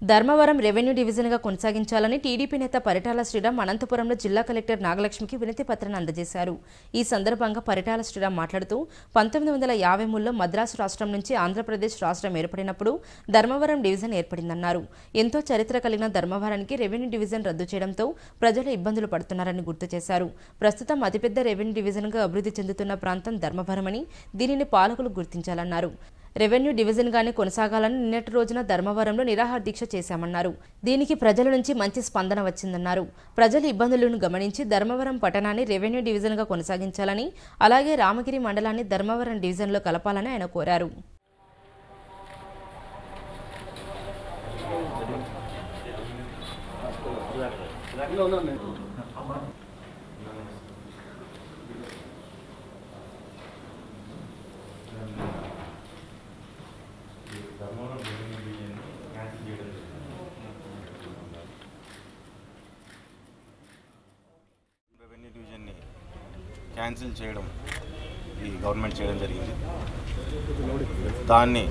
Dharmavaram revenue డివిజన్గా కొనసాగించాలని TDP నేత పరిటాల శ్రీరామ్ అనంతపురంలో జిల్లా కలెక్టర్ నాగలక్ష్మికి వినతి పత్రాన్ని అందజేశారు ఈ సందర్భంగా పరిటాల శ్రీరామ్ మాట్లాడుతూ పంతొమ్మిది వందల యాభై మూడులో మద్రాసు రాష్ట్రం నుంచి ఆంధ్రప్రదేశ్ రాష్ట్రం ఏర్పడినప్పుడు ధర్మవరం డివిజన్ ఏర్పడిందన్నారు ఎంతో చరిత్ర కలిగిన ధర్మవరానికి రెవెన్యూ డివిజన్ రద్దు చేయడంతో ప్రజలు ఇబ్బందులు పడుతున్నారని గుర్తు చేశారు ప్రస్తుతం అతిపెద్ద రెవెన్యూ డివిజన్గా అభివృద్ధి చెందుతున్న ప్రాంతం ధర్మవరమని దీనిని పాలకులు గుర్తించాలన్నారు రెవెన్యూ డివిజన్గానే కొనసాగాలని నిన్నటి రోజున ధర్మవరంలో నిరాహార దీక్ష చేశామన్నారు దీనికి ప్రజల నుంచి మంచి స్పందన వచ్చిందన్నారు ప్రజల ఇబ్బందులను గమనించి ధర్మవరం పట్టణాన్ని రెవెన్యూ డివిజన్గా కొనసాగించాలని అలాగే రామగిరి మండలాన్ని ధర్మవరం డివిజన్లో కలపాలని ఆయన కోరారు రెవెన్యూ డివిజన్ని క్యాన్సిల్ చేయడం ఈ గవర్నమెంట్ చేయడం జరిగింది దాన్ని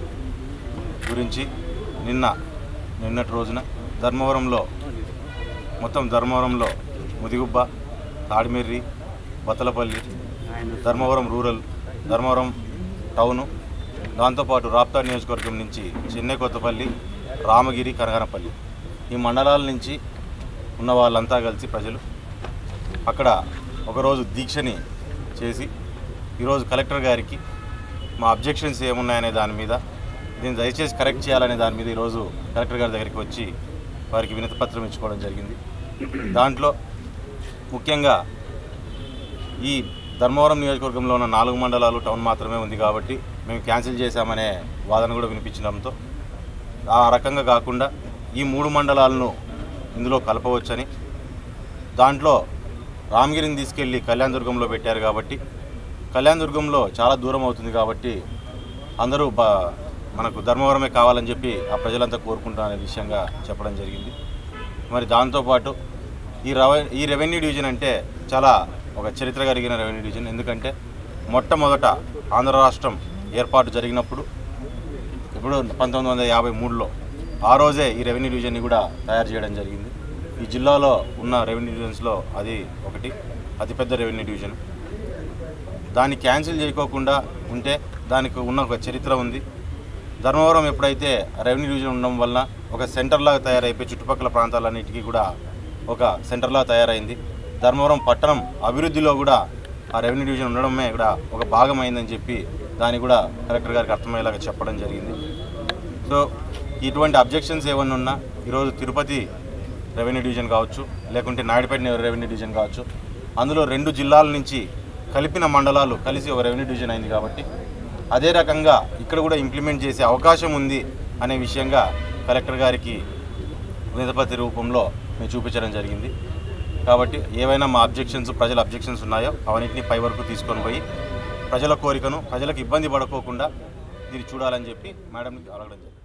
గురించి నిన్న నిన్నటి రోజున ధర్మవరంలో మొత్తం ధర్మవరంలో ముదిగుబ్బ తాడిమెర్రి బత్తలపల్లి ధర్మవరం రూరల్ ధర్మవరం టౌను దాంతోపాటు రాప్తా నియోజకవర్గం నుంచి చెన్నై కొత్తపల్లి రామగిరి కనగనపల్లి ఈ మండలాల నుంచి ఉన్న వాళ్ళంతా కలిసి ప్రజలు అక్కడ ఒకరోజు దీక్షని చేసి ఈరోజు కలెక్టర్ గారికి మా అబ్జెక్షన్స్ ఏమున్నాయనే దాని మీద దీన్ని దయచేసి కరెక్ట్ చేయాలనే దాని మీద ఈరోజు కలెక్టర్ గారి దగ్గరికి వచ్చి వారికి వినతి పత్రం ఇచ్చుకోవడం జరిగింది దాంట్లో ముఖ్యంగా ఈ ధర్మవరం నియోజకవర్గంలో ఉన్న నాలుగు మండలాలు టౌన్ మాత్రమే ఉంది కాబట్టి మేము క్యాన్సిల్ చేశామనే వాదన కూడా వినిపించడంతో ఆ రకంగా కాకుండా ఈ మూడు మండలాలను ఇందులో కలపవచ్చని దాంట్లో రామగిరిని తీసుకెళ్ళి కళ్యాణదుర్గంలో పెట్టారు కాబట్టి కళ్యాణదుర్గంలో చాలా దూరం అవుతుంది కాబట్టి అందరూ బ మనకు ధర్మవరమే కావాలని చెప్పి ఆ ప్రజలంతా కోరుకుంటారనే విషయంగా చెప్పడం జరిగింది మరి దాంతోపాటు ఈ రవ ఈ రెవెన్యూ డివిజన్ అంటే చాలా ఒక చరిత్ర కలిగిన రెవెన్యూ డివిజన్ ఎందుకంటే మొట్టమొదట ఆంధ్ర రాష్ట్రం ఏర్పాటు జరిగినప్పుడు ఇప్పుడు పంతొమ్మిది వందల యాభై మూడులో ఆ రోజే ఈ రెవెన్యూ డివిజన్ని కూడా తయారు చేయడం జరిగింది ఈ జిల్లాలో ఉన్న రెవెన్యూ డివిజన్స్లో అది ఒకటి అతిపెద్ద రెవెన్యూ డివిజన్ దాన్ని క్యాన్సిల్ చేయకోకుండా ఉంటే దానికి ఉన్న ఒక చరిత్ర ఉంది ధర్మవరం ఎప్పుడైతే రెవెన్యూ డివిజన్ ఉండడం వల్ల ఒక సెంటర్లాగా తయారైపోయి చుట్టుపక్కల ప్రాంతాలన్నిటికీ కూడా ఒక సెంటర్లా తయారైంది ధర్మవరం పట్టణం అభివృద్ధిలో కూడా ఆ రెవెన్యూ డివిజన్ ఉండడమే కూడా ఒక భాగమైందని చెప్పి దాన్ని కూడా కలెక్టర్ గారికి అర్థమయ్యేలాగా చెప్పడం జరిగింది సో ఇటువంటి అబ్జెక్షన్స్ ఏమన్నా ఉన్నా ఈరోజు తిరుపతి రెవెన్యూ డివిజన్ కావచ్చు లేకుంటే నాయుడుపేట రెవెన్యూ డివిజన్ కావచ్చు అందులో రెండు జిల్లాల నుంచి కలిపిన మండలాలు కలిసి ఒక రెవెన్యూ డివిజన్ అయింది కాబట్టి అదే రకంగా ఇక్కడ కూడా ఇంప్లిమెంట్ చేసే అవకాశం ఉంది అనే విషయంగా కలెక్టర్ గారికి వినతిపత్రి రూపంలో మేము చూపించడం జరిగింది కాబట్టి ఏవైనా మా అబ్జెక్షన్స్ ప్రజల అబ్జెక్షన్స్ ఉన్నాయో అవన్నింటినీ పై వరకు తీసుకొని పోయి ప్రజల కోరికను ప్రజలకు ఇబ్బంది పడుకోకుండా దీన్ని చూడాలని చెప్పి మేడంకి అడగడం జరిగింది